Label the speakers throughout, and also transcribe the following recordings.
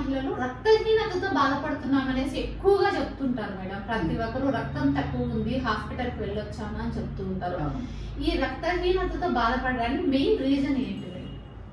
Speaker 1: మహిళలు రక్తహీనతతో బాధపడుతున్నాం అనేసి ఎక్కువగా చెప్తుంటారు మేడం ప్రతి ఒక్కరు రక్తం తక్కువ ఉంది హాస్పిటల్కి వెళ్ళొచ్చాను అని చెప్తూ ఉంటారు
Speaker 2: అవును.
Speaker 1: ఈ రక్తహీనతతో బాధపడడానికి మెయిన్ రీజన్ ఏంటి మేడం?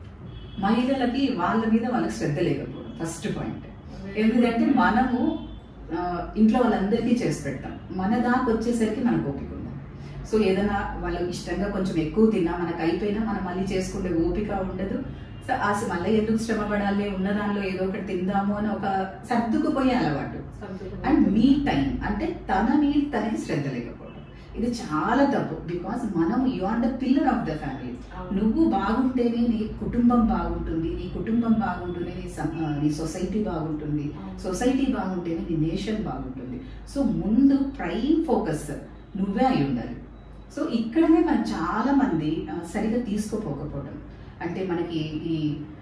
Speaker 2: మహిళలకి వాళ్ళ మీద వాళ్ళకి శ్రద్ధ లేకపోవడం ఫస్ట్ పాయింట్ ఎందుకంటే మనము ఆ, ఇంట్లో వాళ్ళందరికీ చేసి పెడతాం మన దాకా వచ్చేసరికి మనకు ఓపిక ఉండాలి సో ఏదైనా వాళ్ళు ఇష్టంగా కొంచెం ఎక్కువ తిన్నా మనకు అయిపోయినా మనం మళ్ళీ చేసుకుంటే ఓపిక ఉండదు సో అసలు మళ్ళీ ఎందుకు శ్రమ పడాలి ఉన్న దానిలో ఏదో ఒకటి తిందాము అని ఒక సర్దుకుపోయే అలవాటు అండ్ మీ టైం అంటే తన మీద తనకి శ్రద్ధ లేకపోవడం ఇది చాలా తప్పు బికాస్ మనం you are the pillar of the family నువ్వు బాగుంటేనే నీ కుటుంబం బాగుంటుంది నీ కుటుంబం బాగుంటేనే నీ సం- ఆ, నీ సొసైటీ బాగుంటుంది సొసైటీ బాగుంటేనే నీ నేషన్ బాగుంటుంది సో ముందు ప్రైమ్ ఫోకస్ నువ్వే అయి ఉండాలి సో ఇక్కడనే మనం చాలా మంది ఆ, సరిగా తీసుకోపోకపోవడం అంటే మనకి ఈ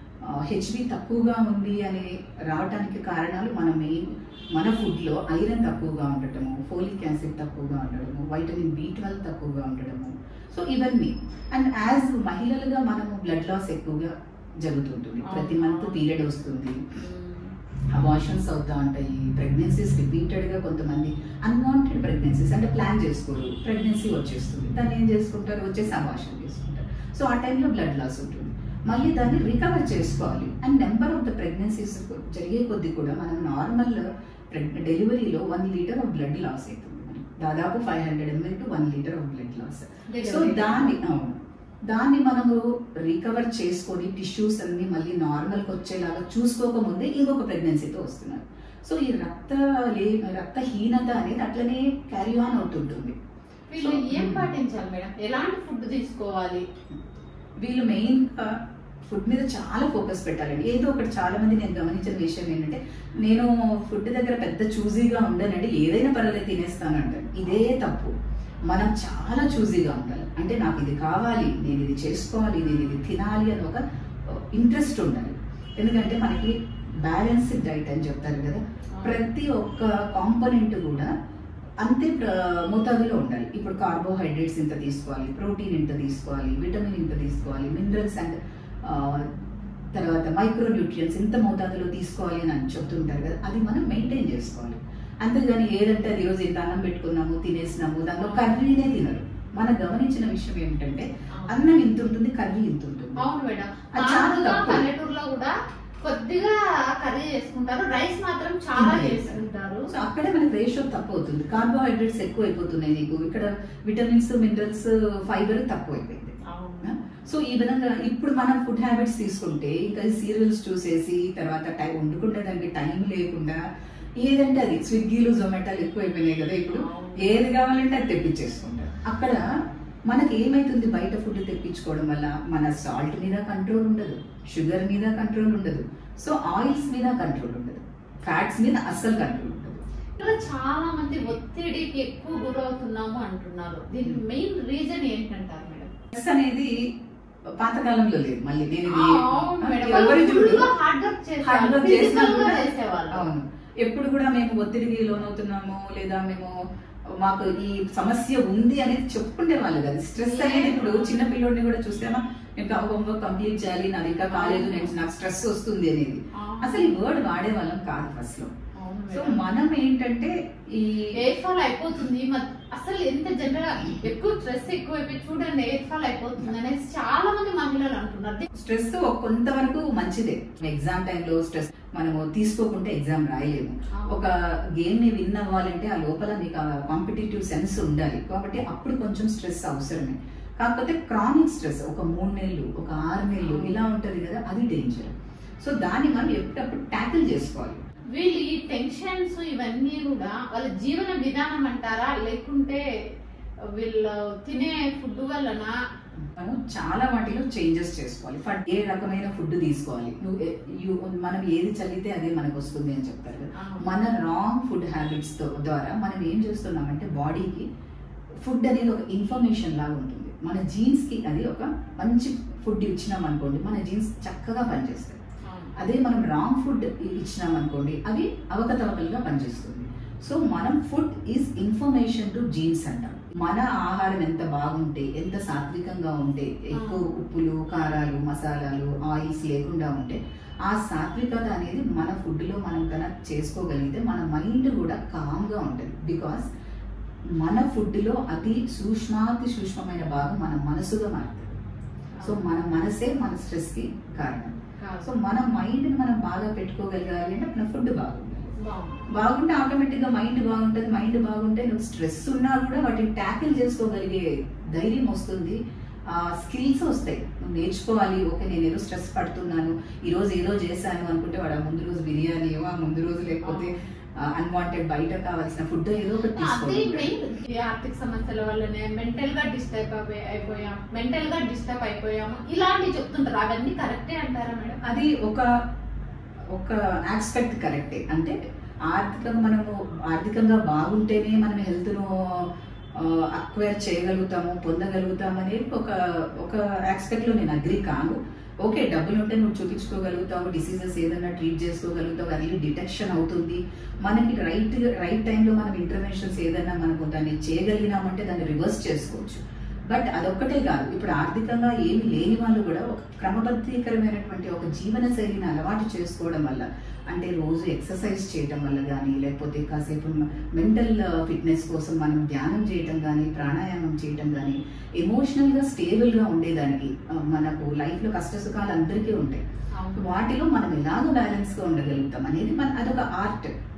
Speaker 2: హెచ్బి తక్కువగా ఉంది అని రావడానికి కారణాలు మన మెయిన్ మన ఫుడ్లో ఐరన్ తక్కువగా ఉండటము ఫోలిక్ యాసిడ్ తక్కువగా ఉండడము వైటమిన్ బి ట్వెల్వ్ తక్కువగా ఉండడము సో ఇవన్నీ అండ్ యాజ్ మహిళలుగా మనము బ్లడ్ లాస్ ఎక్కువగా జరుగుతుంటుంది ప్రతి మంత్ పీరియడ్ వస్తుంది అబార్షన్స్ అవుతా ఉంటాయి ప్రెగ్నెన్సీస్ రిపీటెడ్గా కొంతమంది అన్వాంటెడ్ ప్రెగ్నెన్సీస్ అంటే ప్లాన్ చేసుకోరు ప్రెగ్నెన్సీ వచ్చేస్తుంది దాన్ని ఏం చేసుకుంటారు వచ్చేసి అబార్షన్ చేసుకుంటారు సో ఆ టైంలో బ్లడ్ లాస్ ఉంటుంది మళ్ళీ దాన్ని రికవర్ చేసుకోవాలి and number of the pregnancies జరిగే కొద్దీ కూడా మనం నార్మల్ డెలివరీలో one litre of blood loss అవుతుంది మనకి. దాదాపు five hundred ML to one litre of blood loss so దాన్ని అవును దాన్ని మనము రికవర్ చేసుకొని టిష్యూస్ అన్ని మళ్ళీ నార్మల్కి వచ్చేలాగా చూసుకోకముందే ఇంకొక ప్రెగ్నెన్సీతో వస్తున్నారు సో ఈ రక్త లే రక్తహీనత అనేది అట్లనే క్యారీ ఆన్ అవుతుంటుంది
Speaker 1: వీళ్ళు ఏం పాటించాలి మేడం ఎలాంటి ఫుడ్ తీసుకోవాలి
Speaker 2: వీళ్ళు మెయిన్ ఫుడ్ మీద చాలా ఫోకస్ పెట్టాలండి ఏదో ఒకటి చాలా మంది నేను గమనించిన విషయం ఏంటంటే నేను ఫుడ్ దగ్గర పెద్ద చూజీగా ఉండనండి ఏదైనా పర్వాలేదు తినేస్తాను అంటారు ఇదే తప్పు మనం చాలా చూజీగా ఉండాలి అంటే నాకు ఇది కావాలి నేను ఇది చేసుకోవాలి నేను ఇది తినాలి అని ఒక ఇంట్రెస్ట్ ఉండాలి ఎందుకంటే మనకి బ్యాలెన్స్డ్ డైట్ అని చెప్తారు కదా ప్రతి ఒక్క కాంపోనెంట్ కూడా అంతే ప్ర- మోతాదులో ఉండాలి ఇప్పుడు కార్బోహైడ్రేట్స్ ఇంత తీసుకోవాలి ప్రోటీన్ ఇంత తీసుకోవాలి విటమిన్ ఇంత తీసుకోవాలి మినరల్స్ అండ్ తర్వాత మైక్రో న్యూట్రియన్స్ ఇంత మోతాదులో తీసుకోవాలి అని అని చెప్తుంటారు కదా అది మనం మెయింటైన్ చేసుకోవాలి అంతేగాని ఏదంటే అది ఈరోజు ఇంత అన్నం పెట్టుకున్నాము తినేసినాము దాంట్లో కర్రీనే తినరు మనం గమనించిన విషయం ఏమిటంటే అన్నం ఇంత ఉంటుంది కర్రీ ఇంత ఉంటుంది
Speaker 1: అవును మేడం
Speaker 2: అది చాలా
Speaker 1: మామూలుగా
Speaker 2: తప్పు.
Speaker 1: పల్లెటూరులో కూడా కొద్దిగా కర్రీ చేసుకుంటారు రైస్ మాత్రం చాలా
Speaker 2: ఇంతే.
Speaker 1: చేసుకుంటారు
Speaker 2: సో అక్కడే మనకి రేషియో తక్కువ అవుతుంది కార్బోహైడ్రేట్స్ ఎక్కువ అయిపోతున్నాయి నీకు ఇక్కడ విటమిన్స్ మినరల్స్ ఫైబర్ తక్కువ అయిపోయింది
Speaker 1: అవును.
Speaker 2: సో ఈ విధంగా ఇప్పుడు మనం ఫుడ్ హ్యాబిట్స్ తీసుకుంటే ఇంకా సీరియల్స్ చూసేసి తర్వాత టైం వండుకుంటే దానికి టైం లేకుండా ఏదంటే అది స్విగ్గీలు జొమాటోలు ఎక్కువ అయిపోయినాయి కదా ఇప్పుడు
Speaker 1: అవును.
Speaker 2: ఏది కావాలంటే అది తెప్పించేసుకుంటారు అక్కడ మనకి ఏమైతుంది బయట ఫుడ్ తెప్పించుకోవడం వల్ల మన సాల్ట్ మీద కంట్రోల్ ఉండదు షుగర్ మీద కంట్రోల్ ఉండదు సో ఆయిల్స్ మీద కంట్రోల్ ఉండదు ఫ్యాట్స్ మీద అస్సలు కంట్రోల్ ఉండదు
Speaker 1: ఇక్కడ చాలా మంది ఒత్తిడికి ఎక్కువ గురవుతున్నాము అంటున్నారు దీనికి మెయిన్ రీజన్ ఏంటంటారు మేడం
Speaker 2: స్ట్రెస్ అనేది పాతకాలంలో లేదు మళ్ళీ నేను
Speaker 1: ఆ,
Speaker 2: ఇది-
Speaker 1: అవును మేడం.
Speaker 2: ఎవరు
Speaker 1: వాళ్ళు
Speaker 2: చూడు
Speaker 1: full గా hard work
Speaker 2: హార్డ్
Speaker 1: చేసేవాళ్ళు.
Speaker 2: వర్క్
Speaker 1: Physical
Speaker 2: చేసినా
Speaker 1: గా
Speaker 2: కూడా
Speaker 1: చేసేవాళ్ళు.
Speaker 2: అవును ఎప్పుడు కూడా మేము ఒత్తిడికి లోనవుతున్నాము లేదా మేము మాకు ఈ సమస్య ఉంది అనేది చెప్పుకునే వాళ్ళు కదా స్ట్రెస్ అనేది ఇప్పుడు చిన్న పిల్లోడిని కూడా చూస్తేమా నేను హోంవర్క్ కంప్లీట్ చేయాలి నాది ఇంకా కాలేదు నేను నాకు స్ట్రెస్ వస్తుంది అనేది
Speaker 1: అవును.
Speaker 2: అసలు ఈ వర్డ్ వాడే వాళ్ళం కాదు ఫస్ట్ లో
Speaker 1: అవును
Speaker 2: సో
Speaker 1: మేడం.
Speaker 2: మనం ఏంటంటే ఈ
Speaker 1: ఎయిర్ ఫాల్ అయిపోతుంది మ- అసలు ఎంత జనరల్ ఎక్కువ స్ట్రెస్ ఎక్కువ అయిపోయి చూడండి ఎయిర్ ఫాల్ అయిపోతుంది అనేసి చాలా మంది మహిళలు అంటున్నారు ది-
Speaker 2: స్ట్రెస్ కొంతవరకు మంచిదే ఎగ్జామ్ టైంలో స్ట్రెస్ మనము తీసుకోకుంటే ఎగ్జామ్ రాయలేము ఒక గేమ్ ని విన్ అవ్వాలంటే ఆ లోపల నీకు ఆ కాంపిటేటివ్ సెన్స్ ఉండాలి కాబట్టి అప్పుడు కొంచెం స్ట్రెస్ అవసరమే కాకపోతే క్రానిక్ స్ట్రెస్ ఒక మూడు నెలలు ఒక ఆరు నెలలు ఇలా ఉంటది కదా అది డేంజర్ సో దాన్ని మనం ఎప్పుడప్పుడు ట్యాకిల్ చేసుకోవాలి
Speaker 1: వీళ్ళు ఈ టెన్షన్స్ ఇవన్నీ కూడా వాళ్ళ జీవన విధానం అంటారా లేకుంటే వీళ్ళు తినే ఫుడ్ వలన
Speaker 2: మనం చాలా వాటిలో చేంజెస్ చేసుకోవాలి ఫర్ ఏ రకమైన ఫుడ్ తీసుకోవాలి నువ్వు ఏ- you- మనం ఏది చల్లితే అదే మనకు వస్తుంది అని చెప్తారు కదా మన రాంగ్ ఫుడ్ హ్యాబిట్స్ ద్వారా మనం ఏం చేస్తున్నామంటే బాడీకి ఫుడ్ అనేది ఒక ఇన్ఫర్మేషన్ లాగా ఉంటుంది మన జీన్స్ కి అది ఒక మంచి ఫుడ్ ఇచ్చినాం అనుకోండి మన జీన్స్ చక్కగా పనిచేస్తాయి అదే మనం రాంగ్ ఫుడ్ ఇచ్చినాం అనుకోండి అవి అవకతవకలుగా పనిచేస్తుంది సో మనం food is information to genes అంటాం మన ఆహారం ఎంత బాగుంటే ఎంత సాత్వికంగా ఉంటే ఎక్కువ ఉప్పులు కారాలు మసాలాలు ఆయిల్స్ లేకుండా ఉంటే ఆ సాత్వికత అనేది మన ఫుడ్లో మనం కనుక చేసుకోగలిగితే మన మైండ్ కూడా కామ్గా ఉంటుంది బికాస్ మన ఫుడ్లో అతి సూక్ష్మాతి సూక్ష్మమైన భాగం మన మనసుగా మారుతుంది సో మన మనసే మన స్ట్రెస్కి కారణం సో మన మైండ్ని మనం బాగా పెట్టుకోగలగాలి అంటే మన ఫుడ్ బాగుండాలి
Speaker 1: బాగుంది.
Speaker 2: బాగుంటే ఆటోమేటిక్గా మైండ్ బాగుంటుంది మైండ్ బాగుంటే నువ్వు స్ట్రెస్ ఉన్నా కూడా వాటిని ట్యాకిల్ చేసుకోగలిగే ధైర్యం వస్తుంది స్కిల్స్ వస్తాయి నువ్వు నేర్చుకోవాలి ఓకే నేను ఏదో స్ట్రెస్ పడుతున్నాను ఈ రోజు ఏదో చేశాను అనుకుంటే వాడు ఆ ముందు రోజు బిర్యానీ ఆ ముందు రోజు లేకపోతే అన్వాంటెడ్ బయట కావాల్సిన ఫుడ్ ఏదో ఒకటి
Speaker 1: అది
Speaker 2: తీసుకోవాలి
Speaker 1: మెయిన్ ఈ ఆర్థిక సమస్యల వల్లనే మెంటల్ గా డిస్టర్బ్ అయిపోయాం మెంటల్ గా డిస్టర్బ్ అయిపోయాము ఇలాంటివి చెప్తుంటారు అవన్నీ కరెక్టే అంటారా మేడం
Speaker 2: అది ఒక ఒక ఆస్పెక్ట్ కరెక్టే అంటే ఆర్థికంగా మనము ఆర్థికంగా బాగుంటేనే మనం హెల్త్ను అక్వైర్ చేయగలుగుతాము పొందగలుగుతాము అనేది ఒక ఒక ఆస్పెక్ట్లో నేను అగ్రి కాను ఓకే డబ్బులు ఉంటే నువ్వు చూపించుకోగలుగుతావు డిసీజెస్ ఏదైనా ట్రీట్ చేసుకోగలుగుతావు అర్లీ డిటెక్షన్ అవుతుంది మనకి రైట్ రైట్ టైంలో మనం ఇంటర్వెన్షన్స్ ఏదైనా మనకు దాన్ని చేయగలిగినామంటే దాన్ని రివర్స్ చేసుకోవచ్చు బట్ అదొక్కటే కాదు ఇప్పుడు ఆర్థికంగా ఏమి లేని వాళ్ళు కూడా ఒక క్రమబద్ధీకరమైనటువంటి ఒక జీవన శైలిని అలవాటు చేసుకోవడం వల్ల అంటే రోజు ఎక్సర్సైజ్ చేయటం వల్ల కానీ లేకపోతే కాసేపు మెంటల్ ఫిట్నెస్ కోసం మనం ధ్యానం చేయటం కానీ ప్రాణాయామం చేయటం కానీ ఎమోషనల్గా స్టేబుల్గా ఉండేదానికి ఆ, మనకు లైఫ్లో కష్ట సుఖాలు అందరికీ ఉంటాయి
Speaker 1: అవును.
Speaker 2: వాటిలో మనం ఎలాగ బ్యాలెన్స్గా ఉండగలుగుతాం అనేది మన అదొక ఆర్ట్